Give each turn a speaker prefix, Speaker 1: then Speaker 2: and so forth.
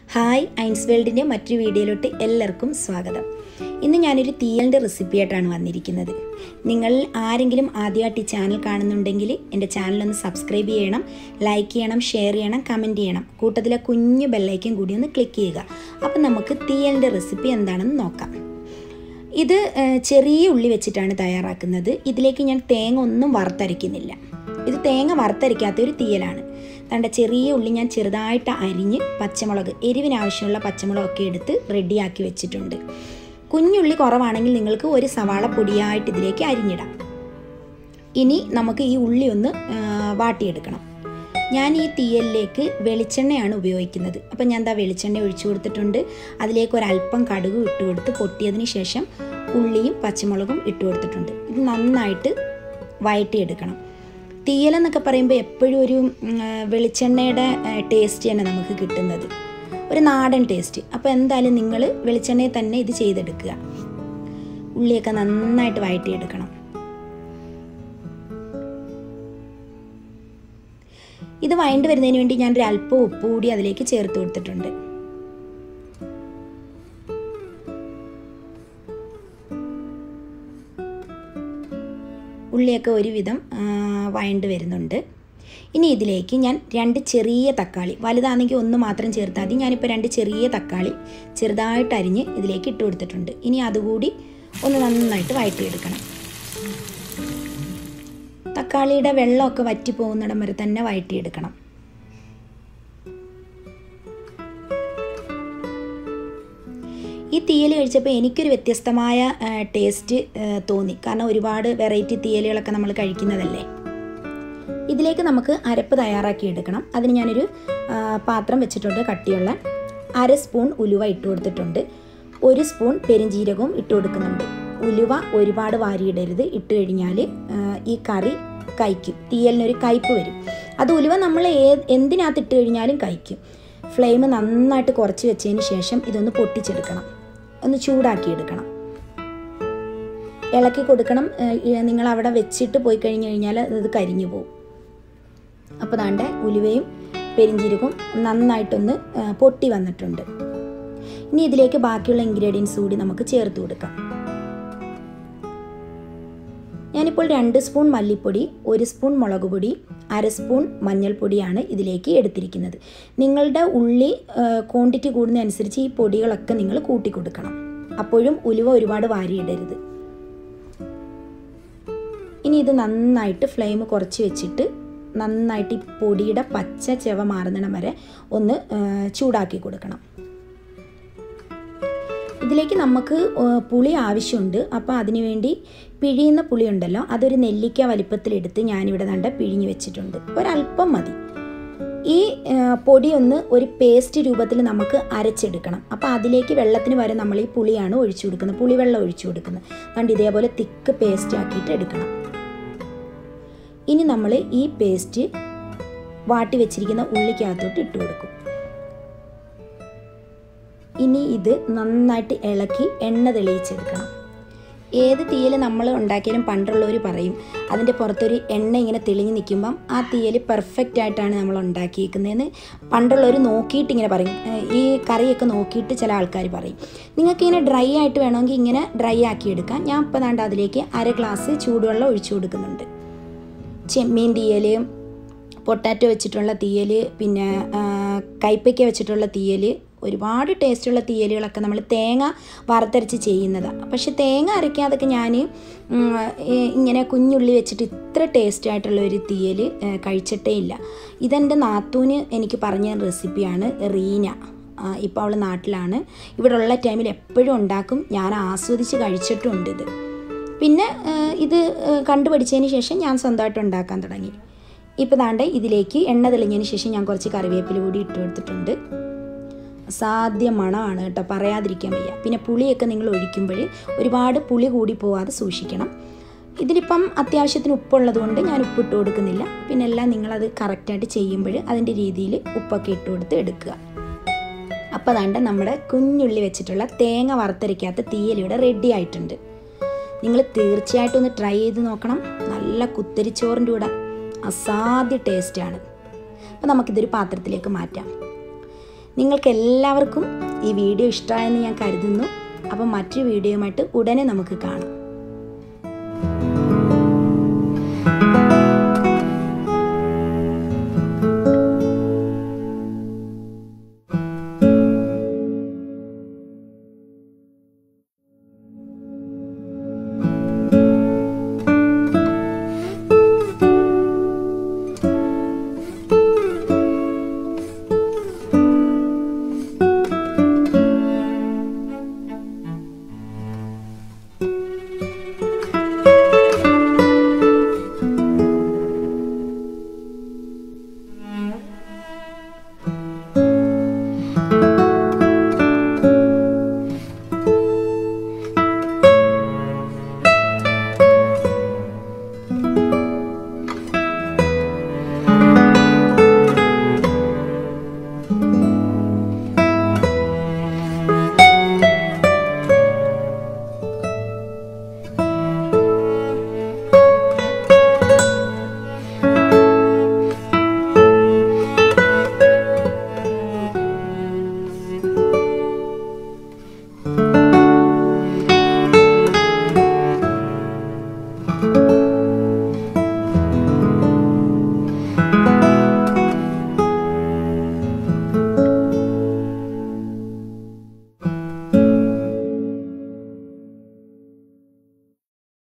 Speaker 1: hi ഐൻസ് വേൾഡിൻ്റെ മറ്റൊരു വീഡിയോയിലോട്ട് എല്ലാവർക്കും സ്വാഗതം ഇന്ന് ഞാനൊരു തീയലിൻ്റെ റെസിപ്പി ആയിട്ടാണ് വന്നിരിക്കുന്നത് നിങ്ങൾ ആരെങ്കിലും ആദ്യമായിട്ട് ഈ ചാനൽ കാണുന്നുണ്ടെങ്കിൽ എൻ്റെ ചാനലൊന്ന് സബ്സ്ക്രൈബ് ചെയ്യണം ലൈക്ക് ചെയ്യണം ഷെയർ ചെയ്യണം കമൻറ്റ് ചെയ്യണം കൂട്ടത്തിലെ കുഞ്ഞു ബെല്ലൈക്കും കൂടി ഒന്ന് ക്ലിക്ക് ചെയ്യുക അപ്പം നമുക്ക് തീയലിൻ്റെ റെസിപ്പി എന്താണെന്ന് നോക്കാം ഇത് ഏഹ്, ചെറിയ ഉള്ളി വെച്ചിട്ടാണ് തയ്യാറാക്കുന്നത് ഇതിലേക്ക് ഞാൻ തേങ്ങ ഒന്നും വറുത്തരയ്ക്കുന്നില്ല ഇത് തേങ്ങ വറുത്തരയ്ക്കാത്ത ഒരു തീയലാണ് തണ്ട ചെറിയ ഉള്ളി ഞാൻ ചെറുതായിട്ട് അരിഞ്ഞ് പച്ചമുളക് എരിവിന് ആവശ്യമുള്ള പച്ചമുളകൊക്കെ എടുത്ത് റെഡിയാക്കി വെച്ചിട്ടുണ്ട് കുഞ്ഞുള്ളി കുറവാണെങ്കിൽ നിങ്ങൾക്ക് ഒരു സവാള പൊടിയായിട്ട് ഇതിലേക്ക് അരിഞ്ഞിടാം ഇനി നമുക്ക് ഈ ഉള്ളി ഒന്ന് ആ, വാട്ടിയെടുക്കണം ഞാൻ ഈ തീയലിലേക്ക് വെളിച്ചെണ്ണയാണ് ഉപയോഗിക്കുന്നത് അപ്പം ഞാൻ എന്താ വെളിച്ചെണ്ണ ഒഴിച്ചു കൊടുത്തിട്ടുണ്ട് അതിലേക്ക് ഒരല്പം കടുക് ഇട്ട് കൊടുത്ത് പൊട്ടിയതിന് ശേഷം ഉള്ളിയും പച്ചമുളകും ഇട്ട് കൊടുത്തിട്ടുണ്ട് ഇത് നന്നായിട്ട് വഴറ്റിയെടുക്കണം തീയലെന്നൊക്കെ പറയുമ്പോൾ എപ്പോഴും ഒരു ഉം, ആ, വെളിച്ചെണ്ണയുടെ ടേസ്റ്റ് തന്നെ നമുക്ക് കിട്ടുന്നത് ഒരു നാടൻ ടേസ്റ്റ് അപ്പോൾ എന്തായാലും നിങ്ങൾ വെളിച്ചെണ്ണയിൽ തന്നെ ഇത് ചെയ്തെടുക്കുക ഉള്ളിയൊക്കെ നന്നായിട്ട് വഴറ്റിയെടുക്കണം ഇത് വഴണ്ട് വരുന്നതിന് വേണ്ടി ഞാൻ ഒരു അല്പം ഉപ്പ് കൂടി അതിലേക്ക് ചേർത്ത് കൊടുത്തിട്ടുണ്ട് ഉള്ളിയൊക്കെ ഒരുവിധം ആ, വഴണ്ട് വരുന്നുണ്ട് ഇനി ഇതിലേക്ക് ഞാൻ രണ്ട് ചെറിയ തക്കാളി വലുതാണെങ്കിൽ ഒന്ന് മാത്രം ചേർത്താൽ മതി ഞാനിപ്പോൾ രണ്ട് ചെറിയ തക്കാളി ചെറുതായിട്ട് അരിഞ്ഞ് ഇതിലേക്ക് ഇട്ട് കൊടുത്തിട്ടുണ്ട് ഇനി അതുകൂടി ഒന്ന് നന്നായിട്ട് വഴറ്റിയെടുക്കണം തക്കാളിയുടെ വെള്ളമൊക്കെ വറ്റി പോകുന്നിടം വരെ തന്നെ വഴറ്റിയെടുക്കണം ഈ തീയൽ കഴിച്ചപ്പോൾ എനിക്കൊരു വ്യത്യസ്തമായ ആ, ടേസ്റ്റ് ആ, തോന്നി കാരണം ഒരുപാട് വെറൈറ്റി തീയലുകളൊക്കെ നമ്മൾ കഴിക്കുന്നതല്ലേ ഇതിലേക്ക് നമുക്ക് അരപ്പ് തയ്യാറാക്കി എടുക്കണം അതിന് ഞാനൊരു ആ, പാത്രം വെച്ചിട്ടുണ്ട് കട്ടിയുള്ള അര സ്പൂൺ ഉലുവ ഇട്ട് കൊടുത്തിട്ടുണ്ട് ഒരു സ്പൂൺ പെരിഞ്ജീരകവും ഇട്ട് കൊടുക്കുന്നുണ്ട് ഉലുവ ഒരുപാട് വാരിയിടരുത് ഇട്ട് കഴിഞ്ഞാൽ ഈ കറി കഴിക്കും തീയലിനൊരു കയ്പ്പ് വരും അത് ഉലുവ നമ്മൾ ഏ എന്തിനകത്ത് ഇട്ട് കഴിഞ്ഞാലും കഴിക്കും ഫ്ലെയിം നന്നായിട്ട് കുറച്ച് വെച്ചതിന് ശേഷം ഇതൊന്ന് പൊട്ടിച്ചെടുക്കണം ഒന്ന് ചൂടാക്കി എടുക്കണം ഇളക്കി കൊടുക്കണം ഏഹ് നിങ്ങൾ അവിടെ വെച്ചിട്ട് പോയി കഴിഞ്ഞ് കഴിഞ്ഞാൽ അത് കരിഞ്ഞു പോകും അപ്പോൾ ദാണ്ട് ഉലുവയും പെരിഞ്ചീരകവും നന്നായിട്ടൊന്ന് ആ, പൊട്ടി വന്നിട്ടുണ്ട് ഇനി ഇതിലേക്ക് ബാക്കിയുള്ള ഇൻഗ്രീഡിയൻസ് കൂടി നമുക്ക് ചേർത്ത് കൊടുക്കാം ഞാനിപ്പോൾ രണ്ട് സ്പൂൺ മല്ലിപ്പൊടി ഒരു സ്പൂൺ മുളക് പൊടി അര സ്പൂൺ മഞ്ഞൾപ്പൊടിയാണ് ഇതിലേക്ക് എടുത്തിരിക്കുന്നത് നിങ്ങളുടെ ഉള്ളി ക്വാണ്ടിറ്റി കൂടുന്നതനുസരിച്ച് ഈ പൊടികളൊക്കെ നിങ്ങൾ കൂട്ടി കൊടുക്കണം അപ്പോഴും ഉലുവ ഒരുപാട് വാരിയിടരുത് ഇനി ഇത് നന്നായിട്ട് ഫ്ലെയിം കുറച്ച് വെച്ചിട്ട് നന്നായിട്ട് ഈ പൊടിയുടെ പച്ച ചെവ മാറുന്നിടം വരെ ഒന്ന് ആ, ചൂടാക്കി കൊടുക്കണം ഇതിലേക്ക് നമുക്ക് ആ, പുളി ആവശ്യമുണ്ട് അപ്പോൾ അതിനു വേണ്ടി പിഴിയുന്ന പുളി ഉണ്ടല്ലോ അതൊരു നെല്ലിക്ക വലിപ്പത്തിലെടുത്ത് ഞാനിവിടെ നണ്ട പിഴിഞ്ഞ് വെച്ചിട്ടുണ്ട് ഒരല്പം മതി ഈ ആ, പൊടി ഒന്ന് ഒരു പേസ്റ്റ് രൂപത്തിൽ നമുക്ക് അരച്ചെടുക്കണം അപ്പോൾ അതിലേക്ക് വെള്ളത്തിന് വരെ നമ്മൾ ഈ പുളിയാണ് ഒഴിച്ചു കൊടുക്കുന്നത് പുളിവെള്ളം ഒഴിച്ചു കൊടുക്കുന്നത് അതുകൊണ്ട് ഇതേപോലെ തിക്ക് പേസ്റ്റ് ആക്കിയിട്ട് എടുക്കണം ഇനി നമ്മൾ ഈ പേസ്റ്റ് വാട്ടി വെച്ചിരിക്കുന്ന ഉള്ളിക്കകത്തോട്ട് ഇട്ട് കൊടുക്കും ഇനി ഇത് നന്നായിട്ട് ഇളക്കി എണ്ണ തെളിയിച്ചെടുക്കണം ഏത് തീയൽ നമ്മൾ ഉണ്ടാക്കിയാലും പണ്ടുള്ളവർ പറയും അതിൻ്റെ പുറത്തൊരു എണ്ണ ഇങ്ങനെ തെളിഞ്ഞ് നിൽക്കുമ്പം ആ തീയൽ പെർഫെക്റ്റ് ആയിട്ടാണ് നമ്മൾ ഉണ്ടാക്കിയിരിക്കുന്നതെന്ന് പണ്ടുള്ളവർ നോക്കിയിട്ട് ഇങ്ങനെ പറയും ഏഹ് ഈ കറിയൊക്കെ നോക്കിയിട്ട് ചില ആൾക്കാർ പറയും നിങ്ങൾക്ക് ഇങ്ങനെ ഡ്രൈ ആയിട്ട് വേണമെങ്കിൽ ഇങ്ങനെ ഡ്രൈ ആക്കി എടുക്കാം ഞാൻ ഇപ്പോൾ ദാണ്ട് അതിലേക്ക് അര ഗ്ലാസ് ചൂടുവെള്ളം ഒഴിച്ചു കൊടുക്കുന്നുണ്ട് ചെമ്മീൻ തീയൽ പൊട്ടാറ്റോ വെച്ചിട്ടുള്ള തീയൽ പിന്നെ ആ, കൈപ്പയ്ക്ക വെച്ചിട്ടുള്ള തീയൽ ഒരുപാട് ടേസ്റ്റുള്ള തീയലുകളൊക്കെ നമ്മൾ തേങ്ങ വറുത്തരച്ച് ചെയ്യുന്നതാണ് പക്ഷെ തേങ്ങ അരയ്ക്കാതൊക്കെ ഞാൻ ഇങ്ങനെ കുഞ്ഞുള്ളി വെച്ചിട്ട് ഇത്ര ടേസ്റ്റ് ആയിട്ടുള്ള ഒരു തീയൽ ഏ, കഴിച്ചിട്ടേ ഇല്ല ഇതെൻ്റെ നാത്തൂന് എനിക്ക് പറഞ്ഞ റെസിപ്പിയാണ് റീന ഇപ്പോൾ അവൾ നാട്ടിലാണ് ഇവിടെ ഉള്ള ടൈമിൽ എപ്പോഴും ഉണ്ടാക്കും ഞാൻ ആസ്വദിച്ച് കഴിച്ചിട്ടുമുണ്ട് ഇത് പിന്നെ ആ, ഇത് ആ, കണ്ടുപഠിച്ചതിന് ശേഷം ഞാൻ സ്വന്തമായിട്ട് ഉണ്ടാക്കാൻ തുടങ്ങി ഇപ്പോൾ ദാണ്ട് ഇതിലേക്ക് എണ്ണ തെളിഞ്ഞതിന് ശേഷം ഞാൻ കുറച്ച് കറിവേപ്പില കൂടി ഇട്ട് കൊടുത്തിട്ടുണ്ട് സാധ്യ മണമാണ് കേട്ടോ പറയാതിരിക്കാൻ വയ്യ പിന്നെ പുളിയൊക്കെ നിങ്ങൾ ഒഴിക്കുമ്പോൾ ഒരുപാട് പുളി കൂടി പോവാതെ സൂക്ഷിക്കണം ഇതിലിപ്പം അത്യാവശ്യത്തിന് ഉപ്പുള്ളത് കൊണ്ട് ഞാൻ ഉപ്പിട്ട് കൊടുക്കുന്നില്ല പിന്നെ എല്ലാം നിങ്ങളത് കറക്റ്റായിട്ട് ചെയ്യുമ്പോൾ അതിൻ്റെ രീതിയിൽ ഉപ്പൊക്കെ ഇട്ട് കൊടുത്ത് എടുക്കുക അപ്പോൾ അതാണ്ട് നമ്മുടെ കുഞ്ഞുള്ളി വെച്ചിട്ടുള്ള തേങ്ങ വറുത്തരയ്ക്കാത്ത തീയലിവിടെ റെഡി ആയിട്ടുണ്ട് നിങ്ങൾ തീർച്ചയായിട്ടും ഒന്ന് ട്രൈ ചെയ്ത് നോക്കണം നല്ല കുത്തരിച്ചോറിൻ്റെ കൂടെ അസാധ്യ ടേസ്റ്റാണ് അപ്പോൾ നമുക്കിതൊരു പാത്രത്തിലേക്ക് മാറ്റാം നിങ്ങൾക്ക് എല്ലാവർക്കും ഈ വീഡിയോ ഇഷ്ടമായെന്ന് ഞാൻ കരുതുന്നു അപ്പം മറ്റൊരു വീഡിയോയുമായിട്ട് ഉടനെ നമുക്ക് കാണാം